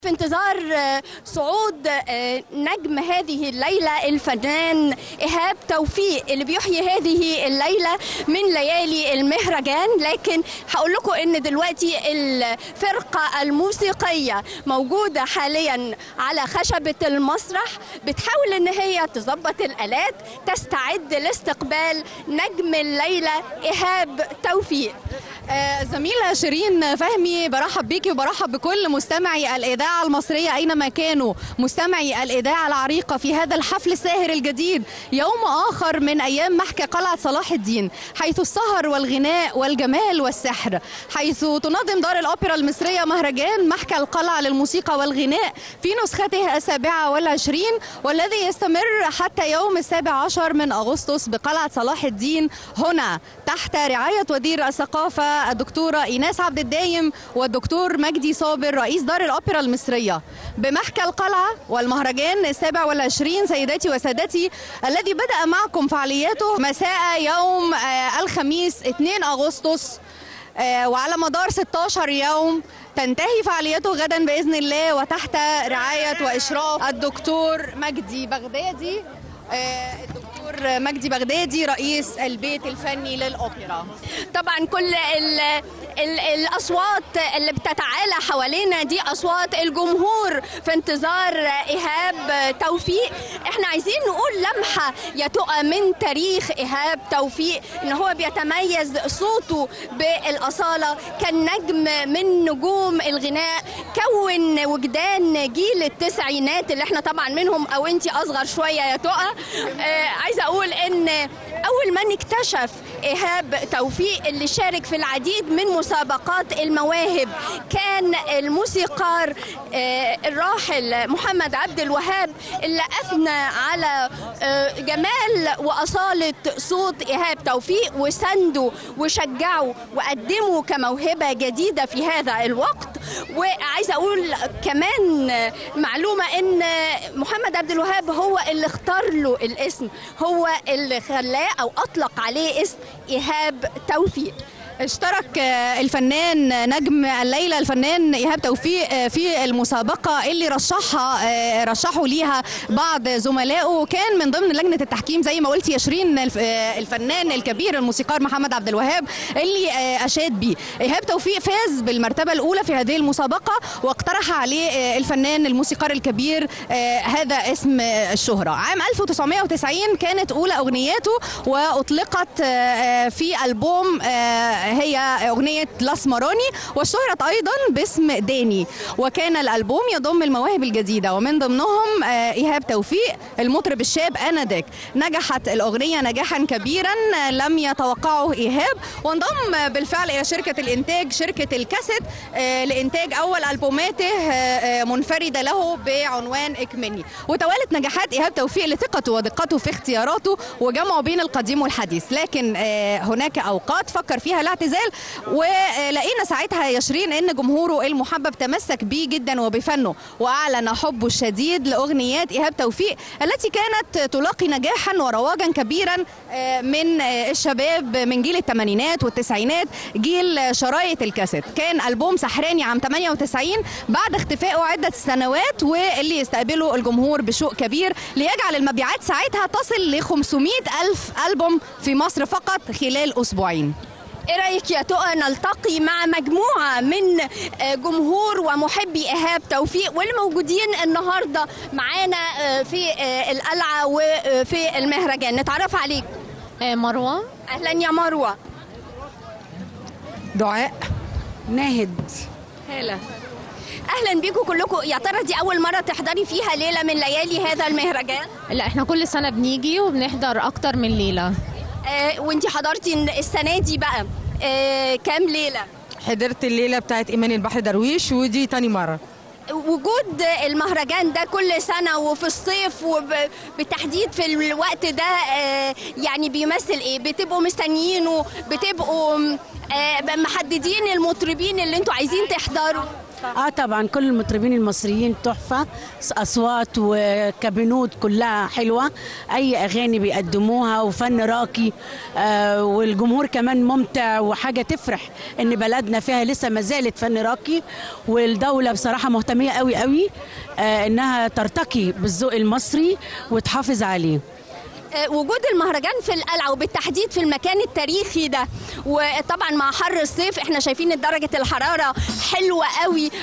في انتظار آه، صعود آه، نجم هذه الليلة الفنان إيهاب توفيق اللي بيحيي هذه الليلة من ليالي المهرجان لكن هقول لكم إن دلوقتي الفرقة الموسيقية موجودة حاليا على خشبة المسرح بتحاول إن هي تظبط الآلات تستعد لاستقبال نجم الليلة إيهاب توفيق آه، زميلة شيرين فهمي برحب بيكي وبرحب بكل مستمعي الإذاعة المصرية أينما كانوا مستمعي الإذاعة العريقة في هذا الحفل الساهر الجديد يوم آخر من أيام محكى قلعة صلاح الدين حيث السهر والغناء والجمال والسحر حيث تنظم دار الأوبرا المصرية مهرجان محكى القلعة للموسيقى والغناء في نسخته السابعة والعشرين والذي يستمر حتى يوم السابع عشر من أغسطس بقلعة صلاح الدين هنا تحت رعاية وزير الثقافة الدكتورة إيناس عبد الدايم والدكتور مجدي صابر رئيس دار الأوبرا المصرية بمحكى القلعة والمهرجان السابع والعشرين سيداتي وسادتي الذي بدأ معكم فعالياته مساء يوم آه، الخميس 2 أغسطس آه، وعلى مدار 16 يوم تنتهي فعاليته غدا باذن الله وتحت رعايه واشراف الدكتور مجدي بغدادي آه، الدكتور مجدي بغدادي رئيس البيت الفني للاوبرا طبعا كل ال ال الاصوات اللي بتتعالى حوالينا دي اصوات الجمهور في انتظار ايهاب توفيق احنا عايزين نقول لمحه يا تقى من تاريخ ايهاب توفيق ان هو بيتميز صوته بالاصاله كان نجم من نجوم الغناء كون وجدان جيل التسعينات اللي احنا طبعا منهم او انت اصغر شويه يا تقى آه عايزه اقول ان اول من اكتشف ايهاب توفيق اللي شارك في العديد من مسابقات المواهب كان الموسيقار آه، الراحل محمد عبد الوهاب اللي اثنى على آه، جمال واصاله صوت ايهاب توفيق وسنده وشجعه وقدمه كموهبه جديده في هذا الوقت وعايزه اقول كمان معلومه ان محمد عبد الوهاب هو اللي اختار له الاسم هو اللي خلاه او اطلق عليه اسم ايهاب توفيق اشترك آه، الفنان نجم الليله الفنان ايهاب توفيق آه، في المسابقه اللي رشحها آه، رشحوا ليها بعض زملائه كان من ضمن لجنه التحكيم زي ما قلت يا شيرين الف- آه، الفنان الكبير الموسيقار محمد عبد الوهاب اللي آه، اشاد بيه ايهاب توفيق فاز بالمرتبه الاولى في هذه المسابقه واقترح عليه آه، الفنان الموسيقار الكبير آه، هذا اسم آه، الشهره عام 1990 كانت اولى اغنياته واطلقت آه، آه، في البوم آه، هي اغنيه لاسمراني واشتهرت ايضا باسم داني وكان الالبوم يضم المواهب الجديده ومن ضمنهم آه، ايهاب توفيق المطرب الشاب انذاك نجحت الاغنيه نجاحا كبيرا آه، لم يتوقعه ايهاب وانضم بالفعل الى شركه الانتاج شركه الكاسيت آه، لانتاج اول البوماته آه، آه، منفرده له بعنوان اكمني وتوالت نجاحات ايهاب توفيق لثقته ودقته في اختياراته وجمعه بين القديم والحديث لكن آه، هناك اوقات فكر فيها الاعتزال ولقينا ساعتها يا شيرين ان جمهوره المحبب تمسك بيه جدا وبفنه واعلن حبه الشديد لاغنيات ايهاب توفيق التي كانت تلاقي نجاحا ورواجا كبيرا آه، من آه، الشباب من جيل الثمانينات والتسعينات جيل شرايط الكاسيت كان البوم سحراني عام 98 بعد اختفائه عده سنوات واللي يستقبله الجمهور بشوق كبير ليجعل المبيعات ساعتها تصل ل 500 الف البوم في مصر فقط خلال اسبوعين ايه رايك يا تقى نلتقي مع مجموعه من آه، جمهور ومحبي ايهاب توفيق واللي موجودين النهارده معانا آه، في آه، القلعه وفي المهرجان نتعرف عليك آه، مروة اهلا يا مروه دعاء ناهد هلا اهلا بيكم كلكم يا ترى دي اول مره تحضري فيها ليله من ليالي هذا المهرجان لا احنا كل سنة بنيجي وبنحضر أكتر من ليلة آه وانتي حضرتي السنه دي بقى آه كام ليله حضرت الليله بتاعت ايمان البحر درويش ودي تاني مره وجود المهرجان ده كل سنة وفي الصيف وبالتحديد في الوقت ده آه، يعني بيمثل ايه؟ بتبقوا مستنيينه بتبقوا آه، محددين المطربين اللي انتوا عايزين تحضروا اه طبعا كل المطربين المصريين تحفه اصوات وكابينود كلها حلوه اي اغاني بيقدموها وفن راقي آه والجمهور كمان ممتع وحاجه تفرح ان بلدنا فيها لسه ما زالت فن راقي والدوله بصراحه مهتميه قوي قوي آه انها ترتقي بالذوق المصري وتحافظ عليه آه، وجود المهرجان في القلعه وبالتحديد في المكان التاريخي ده وطبعا مع حر الصيف احنا شايفين إن درجه الحراره حلوه قوي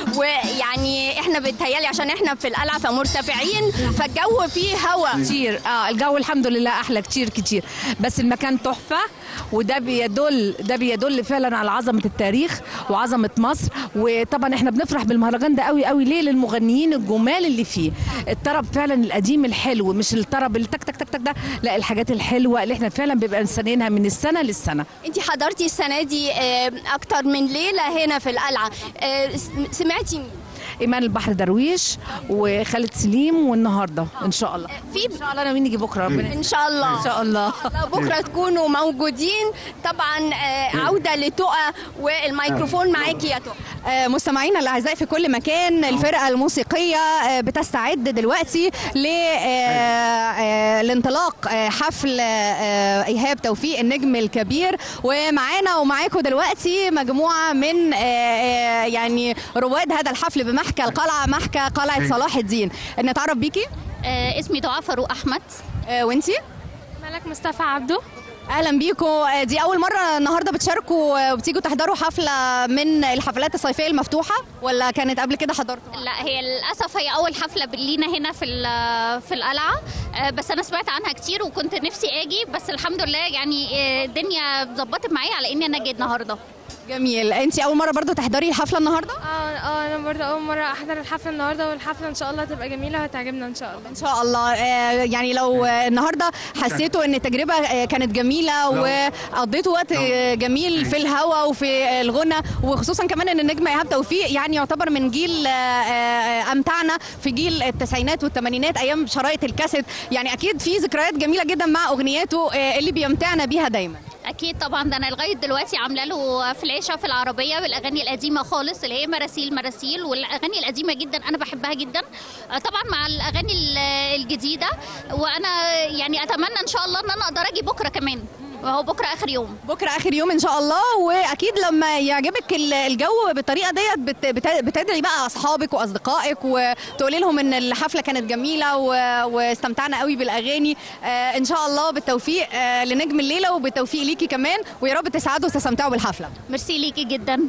ويعني احنا بيتهيالي عشان احنا في القلعه فمرتفعين فالجو فيه هوا كتير اه الجو الحمد لله احلى كتير كتير بس المكان تحفه وده بيدل ده بيدل فعلا على عظمه التاريخ وعظمه مصر وطبعا احنا بنفرح بالمهرجان ده قوي قوي ليه للمغنيين الجمال اللي فيه الطرب فعلا القديم الحلو مش الطرب اللي تك تك تك تك ده لا الحاجات الحلوه اللي احنا فعلا بيبقى مستنيينها من السنه للسنه انت حضرتي السنه دي آه، اكتر من ليله هنا في القلعه آه، س- سمعتي مين ايمان البحر درويش وخالد سليم والنهارده ان شاء الله في ان شاء الله انا وين بكره ربنا ان شاء الله ان شاء الله لو بكره تكونوا موجودين طبعا آه، عوده لتقى والميكروفون معاكي يا تقى آه، مستمعينا الاعزاء في كل مكان الفرقه الموسيقيه آه، بتستعد دلوقتي ل آه، آه، لانطلاق آه، حفل آه، ايهاب توفيق النجم الكبير ومعانا ومعاكم دلوقتي مجموعه من آه، آه، يعني رواد هذا الحفل بمحكى القلعه محكى قلعه صلاح الدين نتعرف بيكي آه، اسمي دعاء فاروق احمد آه، وانتي ملك مصطفى عبده اهلا بيكم آه، دي اول مره النهارده بتشاركوا آه، وبتيجوا تحضروا حفله من الحفلات الصيفيه المفتوحه ولا كانت قبل كده حضرتوا لا هي للاسف هي اول حفله لينا هنا في ال- في القلعه آه، بس انا سمعت عنها كتير وكنت نفسي اجي بس الحمد لله يعني آه، الدنيا ظبطت معايا على اني انا اجي النهارده جميل انت اول مره برضو تحضري الحفله النهارده اه اه انا برضه اول مره احضر الحفله النهارده والحفله ان شاء الله تبقى جميله وهتعجبنا ان شاء الله ان شاء الله آه، يعني لو آه، النهارده حسيتوا ان التجربه آه، كانت جميله وقضيتوا وقت آه، جميل في الهواء وفي الغنى وخصوصا كمان ان النجم ايهاب توفيق يعني يعتبر من جيل آه، آه، امتعنا في جيل التسعينات والثمانينات ايام شرايط الكاسيت يعني اكيد في ذكريات جميله جدا مع اغنياته آه، اللي بيمتعنا بيها دايما اكيد طبعا ده انا لغايه دلوقتي عامله له فلاشه في العربيه بالاغاني القديمه خالص اللي هي مراسيل مراسيل والاغاني القديمه جدا انا بحبها جدا آه، طبعا مع الاغاني ال- الجديده وانا يعني اتمنى ان شاء الله ان انا اقدر اجي بكره كمان وهو بكره اخر يوم بكره اخر يوم ان شاء الله واكيد لما يعجبك ال- الجو بالطريقه ديت بت- بت- بتدعي بقى اصحابك واصدقائك وتقولي لهم ان الحفله كانت جميله و- واستمتعنا قوي بالاغاني آه ان شاء الله بالتوفيق آه لنجم الليله وبالتوفيق ليكي كمان ويا رب تسعدوا وتستمتعوا بالحفله ميرسي ليكي جدا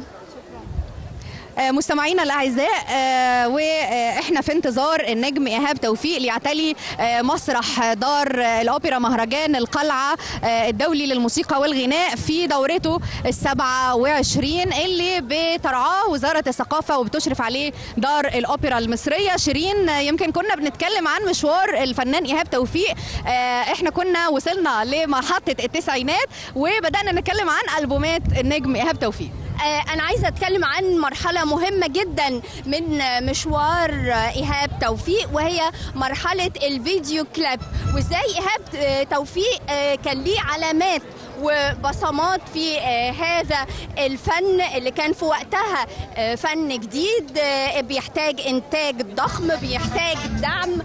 آه، مستمعينا الاعزاء آه، واحنا في انتظار النجم ايهاب توفيق ليعتلي آه، مسرح دار آه، الاوبرا مهرجان القلعه آه، الدولي للموسيقى والغناء في دورته السبعة وعشرين اللي بترعاه وزاره الثقافه وبتشرف عليه دار الاوبرا المصريه شيرين آه، يمكن كنا بنتكلم عن مشوار الفنان ايهاب توفيق آه، احنا كنا وصلنا لمحطه التسعينات وبدانا نتكلم عن البومات النجم ايهاب توفيق آه، أنا عايزة أتكلم عن مرحلة مهمة جدا من آه، مشوار آه، إيهاب توفيق وهي مرحلة الفيديو كليب وإزاي إيهاب آه، توفيق آه، كان ليه علامات وبصمات في آه، هذا الفن اللي كان في وقتها آه، فن جديد آه، بيحتاج إنتاج ضخم بيحتاج دعم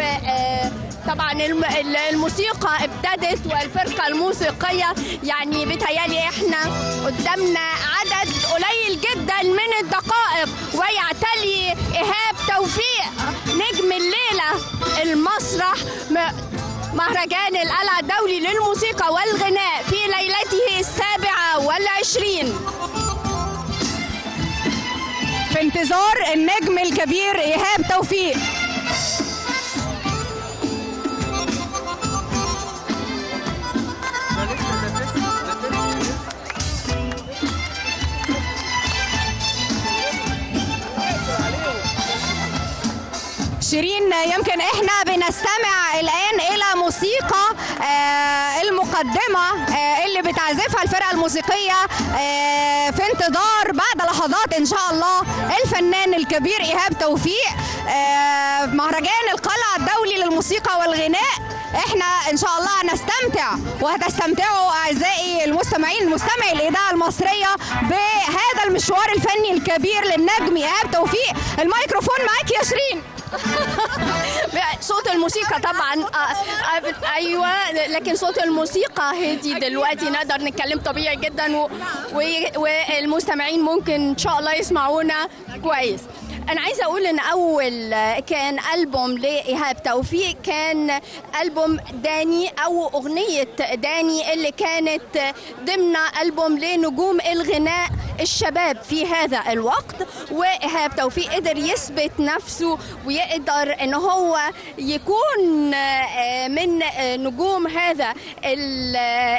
وطبعا الموسيقى ابتدت والفرقة الموسيقية يعني بتهيالي احنا قدامنا عدد قليل جدا من الدقائق ويعتلي إيهاب توفيق نجم الليلة المسرح م- مهرجان القلعة الدولي للموسيقى والغناء في ليلته السابعة والعشرين في انتظار النجم الكبير ايهاب توفيق شيرين يمكن احنا بنستمع الان الى موسيقى آه، المقدمه آه، اللي بتعزفها الفرقه الموسيقيه آه، في انتظار بعد لحظات ان شاء الله الفنان الكبير ايهاب توفيق آه، مهرجان القلعه الدولي للموسيقى والغناء احنا ان شاء الله هنستمتع وهتستمتعوا اعزائي المستمعين المستمعي الاذاعه المصريه بهذا المشوار الفني الكبير للنجم ايهاب توفيق الميكروفون معاك يا شيرين صوت الموسيقى طبعا آه، آه، ايوه لكن صوت الموسيقى هدي دلوقتي نقدر نتكلم طبيعي جدا و... و... والمستمعين ممكن ان شاء الله يسمعونا كويس انا عايزه اقول ان اول كان البوم لايهاب توفيق كان البوم داني او اغنيه داني اللي كانت ضمن البوم لنجوم الغناء الشباب في هذا الوقت وايهاب توفيق قدر يثبت نفسه ويقدر ان هو يكون آه، من آه، نجوم هذا ال-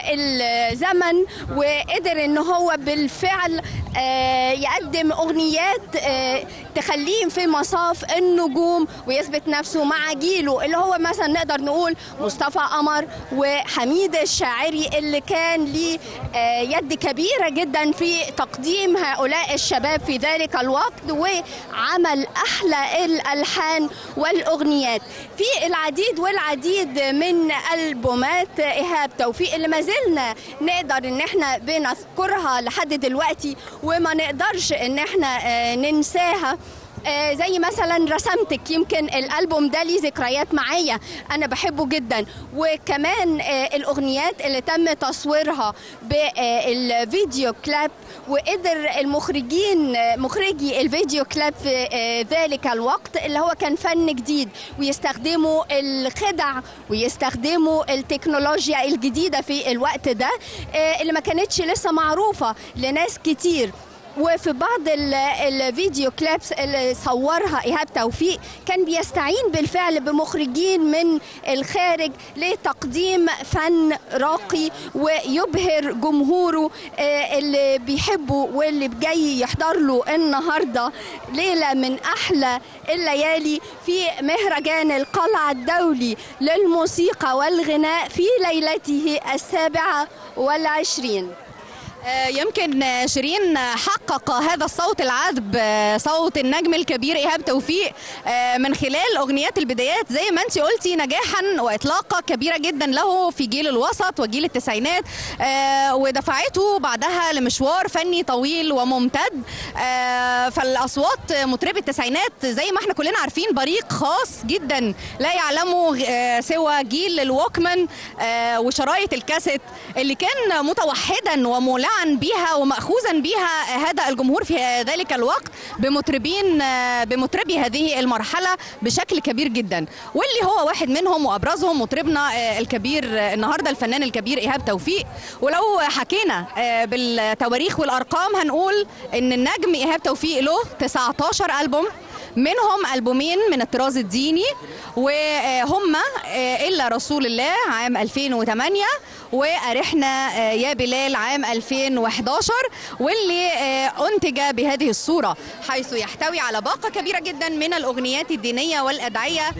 الزمن وقدر ان هو بالفعل آه، يقدم اغنيات آه، تخليه في مصاف النجوم ويثبت نفسه مع جيله اللي هو مثلا نقدر نقول مصطفى قمر وحميد الشاعري اللي كان ليه آه، يد كبيره جدا في تقديم هؤلاء الشباب في ذلك الوقت وعمل احلى الالحان والاغنيات في العديد والعديد من البومات ايهاب توفيق اللي ما زلنا نقدر ان احنا بنذكرها لحد دلوقتي وما نقدرش ان احنا آه، ننساها آه، زي مثلا رسمتك يمكن الالبوم ده ليه ذكريات معايا انا بحبه جدا وكمان آه، الاغنيات اللي تم تصويرها بالفيديو كلاب وقدر المخرجين آه، مخرجي الفيديو كلاب في آه، ذلك الوقت اللي هو كان فن جديد ويستخدموا الخدع ويستخدموا التكنولوجيا الجديده في الوقت ده آه، اللي ما كانتش لسه معروفه لناس كتير وفي بعض ال- الفيديو كليبس اللي صورها ايهاب توفيق كان بيستعين بالفعل بمخرجين من الخارج لتقديم فن راقي ويبهر جمهوره آه، اللي بيحبه واللي جاي يحضر له النهارده ليله من احلى الليالي في مهرجان القلعه الدولي للموسيقى والغناء في ليلته السابعه والعشرين آه، يمكن آه، شيرين آه، حقق هذا الصوت العذب آه، صوت النجم الكبير ايهاب توفيق آه، من خلال اغنيات البدايات زي ما انت قلتي نجاحا واطلاقه كبيره جدا له في جيل الوسط وجيل التسعينات آه، ودفعته بعدها لمشوار فني طويل وممتد آه، فالاصوات مطربي التسعينات زي ما احنا كلنا عارفين بريق خاص جدا لا يعلمه آه، سوى جيل الووكمان آه، وشرايط الكاسيت اللي كان متوحدا ومولعا بها ومأخوذا بها هذا الجمهور في ذلك الوقت بمطربين آه، بمطربي هذه المرحلة بشكل كبير جدا واللي هو واحد منهم وأبرزهم مطربنا آه، الكبير آه، النهاردة الفنان الكبير إيهاب توفيق ولو حكينا آه، بالتواريخ والأرقام هنقول إن النجم إيهاب توفيق له 19 ألبوم منهم ألبومين من الطراز الديني وهم إلا رسول الله عام 2008 وأرحنا آه، يا بلال عام 2011 واللي آه، أنتج بهذه الصورة حيث يحتوي على باقة كبيرة جدا من الأغنيات الدينية والأدعية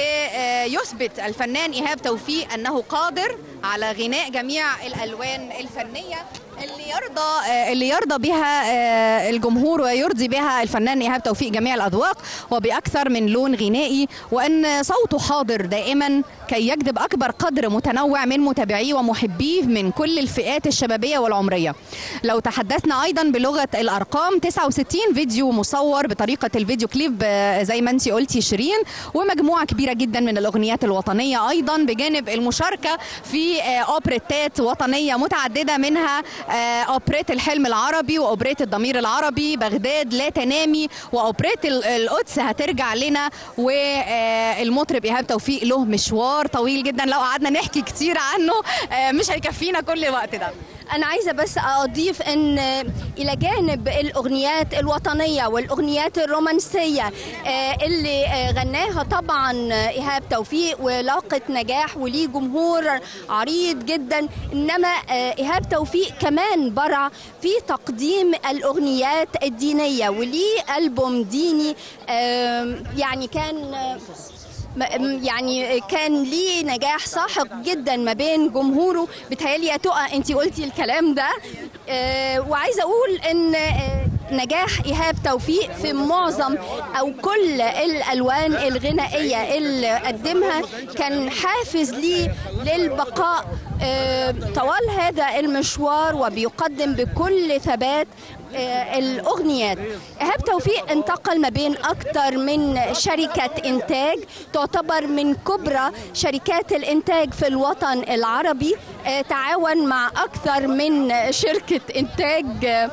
ليثبت الفنان إيهاب توفيق أنه قادر على غناء جميع الألوان الفنية اللي يرضى آه، اللي يرضى بها آه، الجمهور ويرضي بها الفنان ايهاب توفيق جميع الاذواق وباكثر من لون غنائي وان صوته حاضر دائما كي يجذب اكبر قدر متنوع من متابعيه ومحبيه من كل الفئات الشبابيه والعمريه. لو تحدثنا ايضا بلغه الارقام 69 فيديو مصور بطريقه الفيديو كليب آه، زي ما انت قلتي شيرين ومجموعه كبيره جدا من الاغنيات الوطنيه ايضا بجانب المشاركه في آه، اوبريتات وطنيه متعدده منها آه، اوبريت الحلم العربي واوبريت الضمير العربي بغداد لا تنامي واوبريت ال- القدس هترجع لنا والمطرب ايهاب توفيق له مشوار طويل جدا لو قعدنا نحكي كتير عنه آه، مش هيكفينا كل الوقت ده أنا عايزة بس أضيف أن إلى جانب الأغنيات الوطنية والأغنيات الرومانسية آه، اللي آه، غناها طبعا إيهاب توفيق ولاقت نجاح وليه جمهور عريض جدا إنما آه، إيهاب توفيق كمان برع في تقديم الأغنيات الدينية وليه ألبوم ديني آم، يعني كان آه، م- يعني كان ليه نجاح ساحق جدا ما بين جمهوره بتهيالي يا تقى انت قلتي الكلام ده آه، وعايزه اقول ان آه، نجاح إيهاب توفيق في معظم أو كل الألوان الغنائية اللي قدمها كان حافز ليه للبقاء آه، طوال هذا المشوار وبيقدم بكل ثبات آه، الأغنيات إيهاب توفيق انتقل ما بين أكثر من شركة إنتاج تعتبر من كبرى شركات الإنتاج في الوطن العربي آه، تعاون مع أكثر من شركة إنتاج آه،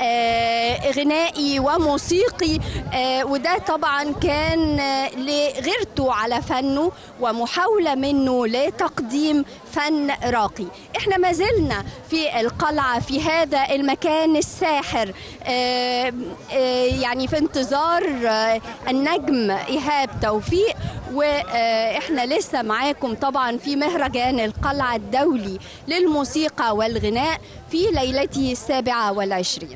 آه، غنائي وموسيقي آه، وده طبعا كان آه، لغيرته على فنه ومحاولة منه لتقديم فن راقي احنا ما زلنا في القلعة في هذا المكان الساحر آه، آه، يعني في انتظار آه، النجم إيهاب توفيق واحنا لسه معاكم طبعا في مهرجان القلعة الدولي للموسيقى والغناء في ليلته السابعة والعشرين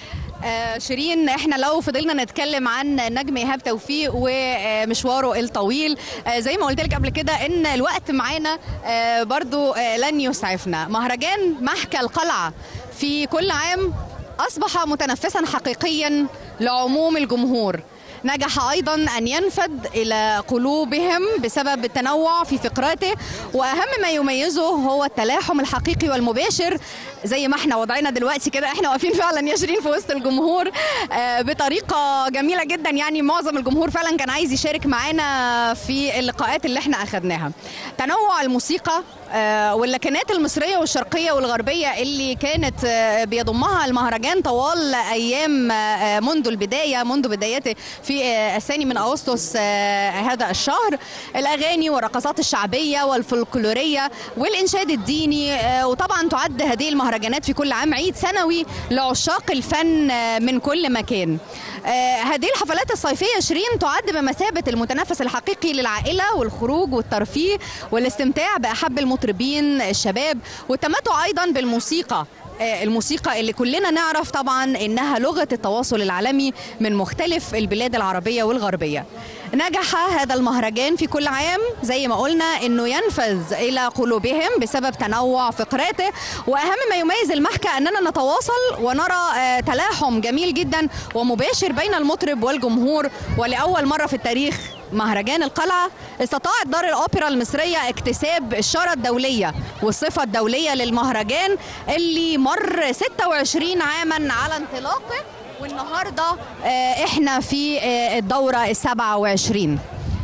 آه، شيرين احنا لو فضلنا نتكلم عن نجم ايهاب توفيق ومشواره الطويل آه، زي ما قلت لك قبل كده ان الوقت معانا آه، برضو آه، لن يسعفنا مهرجان محكى القلعه في كل عام اصبح متنفسا حقيقيا لعموم الجمهور نجح ايضا ان ينفذ الى قلوبهم بسبب التنوع في فقراته واهم ما يميزه هو التلاحم الحقيقي والمباشر زي ما احنا وضعنا دلوقتي كده احنا واقفين فعلا يا شيرين في وسط الجمهور آه، بطريقه جميله جدا يعني معظم الجمهور فعلا كان عايز يشارك معانا في اللقاءات اللي احنا اخذناها تنوع الموسيقى آه، واللكنات المصريه والشرقيه والغربيه اللي كانت آه، بيضمها المهرجان طوال ايام آه، منذ البدايه منذ بدايته في آه، الثاني من اغسطس آه، هذا الشهر الاغاني والرقصات الشعبيه والفولكلوريه والانشاد الديني آه، وطبعا تعد هذه المهرجانات في كل عام عيد سنوي لعشاق الفن آه، من كل مكان آه، هذه الحفلات الصيفيه شيرين تعد بمثابه المتنفس الحقيقي للعائله والخروج والترفيه والاستمتاع باحب المطربين الشباب والتمتع ايضا بالموسيقى آه، الموسيقى اللي كلنا نعرف طبعا انها لغه التواصل العالمي من مختلف البلاد العربيه والغربيه. نجح هذا المهرجان في كل عام زي ما قلنا انه ينفذ الى قلوبهم بسبب تنوع فقراته واهم ما يميز المحكى اننا نتواصل ونرى آه، تلاحم جميل جدا ومباشر بين المطرب والجمهور ولاول مره في التاريخ مهرجان القلعة استطاعت دار الأوبرا المصرية اكتساب الشارة الدولية والصفة الدولية للمهرجان اللي مر 26 عاما على انطلاقه والنهاردة آه، احنا في آه، الدورة السبعة وعشرين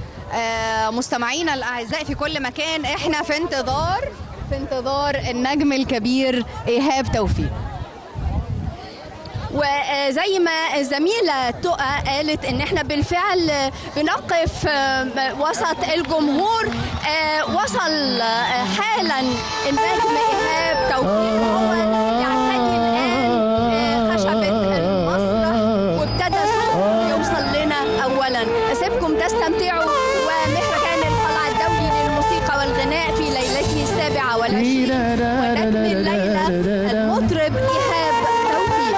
آه، مستمعينا الأعزاء في كل مكان احنا في انتظار في انتظار النجم الكبير إيهاب توفيق وزي ما الزميلة تقى قالت ان احنا بالفعل بنقف آه، وسط الجمهور آه، وصل آه، حالا النجم ايهاب توفيق هو يعتني الان آه، خشبة المسرح وابتدى الصوت يوصل لنا اولا اسيبكم تستمتعوا ومهرجان القلعة الدولي للموسيقى والغناء في ليلته السابعة والعشرين ونجم الليلة المطرب ايهاب توفيق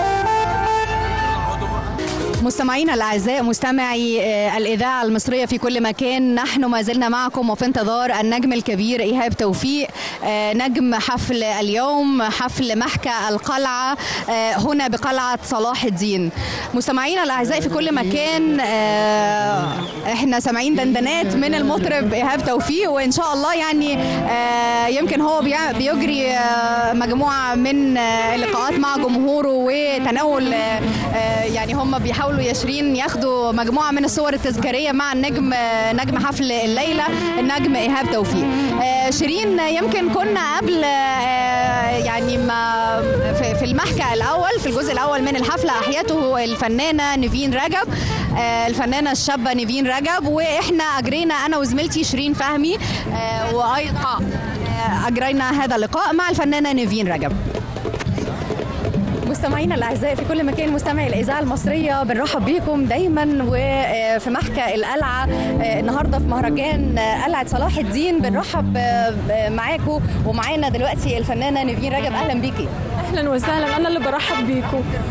مستمعينا الاعزاء مستمعي آه، الاذاعه المصريه في كل مكان نحن ما زلنا معكم وفي انتظار النجم الكبير ايهاب توفيق آه، نجم حفل اليوم حفل محكى القلعه آه، هنا بقلعه صلاح الدين مستمعينا الاعزاء في كل مكان آه، احنا سامعين دندنات من المطرب ايهاب توفيق وان شاء الله يعني آه، يمكن هو بيع- بيجري آه، مجموعه من آه، اللقاءات مع جمهوره وتناول آه، آه، يعني هم بيحاولوا يا شيرين ياخدوا مجموعه من الصور التذكاريه مع النجم آه، نجم حفل الليله النجم ايهاب توفيق آه، شيرين يمكن كنا قبل آه، يعني ما في- في المحكى الاول في الجزء الاول من الحفله احيته الفنانه نيفين رجب آه، الفنانه الشابه نيفين رجب واحنا اجرينا انا وزميلتي شيرين فهمي آه، وايضا آه، اجرينا هذا اللقاء مع الفنانه نيفين رجب مستمعينا الاعزاء في كل مكان مستمعي الاذاعه المصريه بنرحب بيكم دايما وفي محكى القلعه آه، النهارده في مهرجان آه، قلعه صلاح الدين بنرحب آه، ب- معاكم ومعانا دلوقتي الفنانه نيفين رجب اهلا بيكي اهلا وسهلا انا اللي برحب بيكم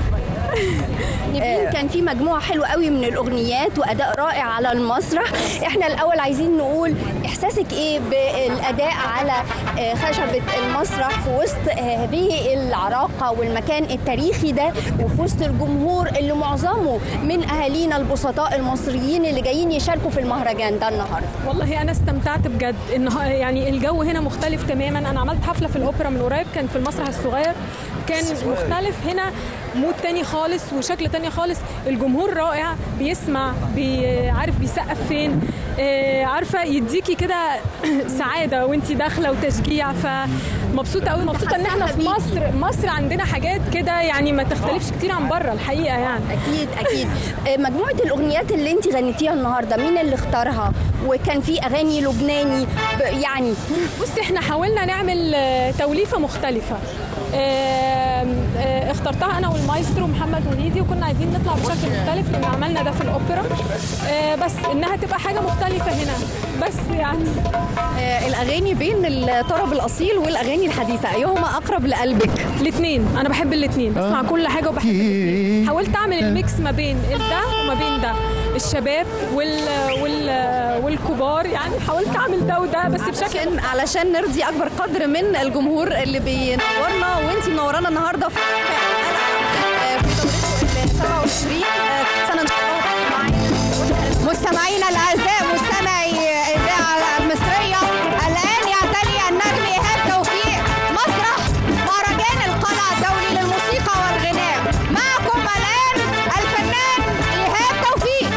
نيفين كان في مجموعة حلوة قوي من الأغنيات وأداء رائع على المسرح احنا الأول عايزين نقول إحساسك إيه بالأداء على آه، خشبة المسرح في وسط آه، هذه العراقة والمكان التاريخي ده وفي وسط الجمهور اللي معظمه من أهالينا البسطاء المصريين اللي جايين يشاركوا في المهرجان ده النهاردة والله انا استمتعت بجد النها... يعني الجو هنا مختلف تماما انا عملت حفله في الاوبرا من قريب كان في المسرح الصغير كان مختلف هنا مود تاني خالص وشكل تاني خالص الجمهور رائع بيسمع بي... عارف بيسقف فين آه، عارفه يديكي كده سعاده وانت داخله وتشجيع فمبسوطه قوي مبسوطه ان احنا في مصر مصر عندنا حاجات كده يعني ما تختلفش كتير عن بره الحقيقه يعني اكيد اكيد آه، مجموعه الاغنيات اللي انت غنيتيها النهارده مين اللي اختارها وكان في اغاني لبناني ب- يعني بصي احنا حاولنا نعمل آه، توليفه مختلفه آم، آه، اخترتها انا والمايسترو محمد وليدي وكنا عايزين نطلع بشكل مختلف لان عملنا ده في الاوبرا آه، بس انها تبقى حاجه مختلفه هنا بس يعني آه، الاغاني بين الطرب الاصيل والاغاني الحديثه ايهما اقرب لقلبك الاثنين انا بحب الاثنين بسمع كل حاجه وبحب الاثنين حاولت اعمل الميكس ما بين ده وما بين ده الشباب وال وال والكبار يعني حاولت اعمل ده وده بس بشكل علشان علشان نرضي اكبر قدر من الجمهور اللي بينورنا وانت منورانا النهارده في آه، في دورته ال 27 آه، سنه ان شاء الله معانا مستمعينا الاعزاء مستمعي الاذاعه المصريه الان يعتلي النجم ايهاب توفيق مسرح مهرجان القلعه الدولي للموسيقى والغناء معكم الان الفنان ايهاب توفيق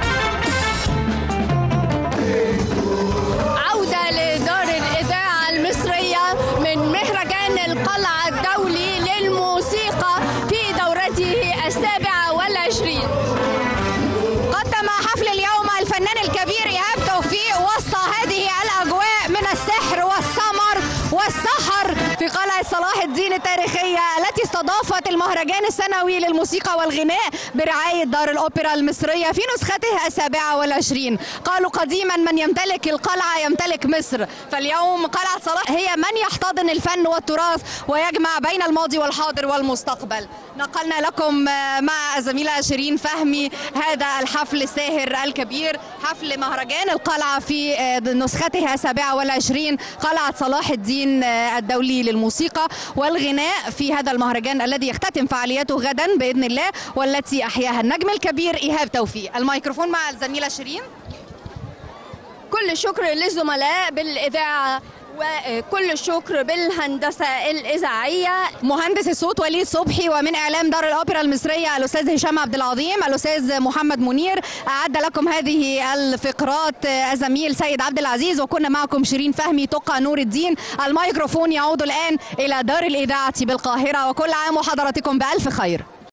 عوده لدار الاذاعه المصريه من مهرجان القلعه الدولي للموسيقى في دورته السابعه والعشرين قدم حفل اليوم الفنان الكبير إيهاب توفيق وسط هذه الأجواء من السحر والسمر والسحر في قلعة صلاح الدين التاريخية التي استضافت المهرجان السنوي للموسيقى والغناء برعاية دار الأوبرا المصرية في نسخته السابعة والعشرين قالوا قديما من يمتلك القلعة يمتلك مصر فاليوم قلعة صلاح هي من يحتضن الفن والتراث ويجمع بين الماضي والحاضر والمستقبل نقلنا لكم آه، مع الزميلة شيرين فهمي هذا الحفل الساهر الكبير حفل مهرجان القلعة في آه، نسختها السابعة والعشرين قلعة صلاح الدين آه، الدولي للموسيقى والغناء في هذا المهرجان الذي يختتم فعالياته غدا بإذن الله والتي أحياها النجم الكبير إيهاب توفيق الميكروفون مع الزميلة شيرين كل الشكر للزملاء بالاذاعه وكل الشكر بالهندسه الاذاعيه مهندس الصوت وليد صبحي ومن اعلام دار الاوبرا المصريه الاستاذ هشام عبد العظيم الاستاذ محمد منير اعد لكم هذه الفقرات الزميل سيد عبد العزيز وكنا معكم شيرين فهمي تقى نور الدين الميكروفون يعود الان الى دار الاذاعه بالقاهره وكل عام وحضراتكم بالف خير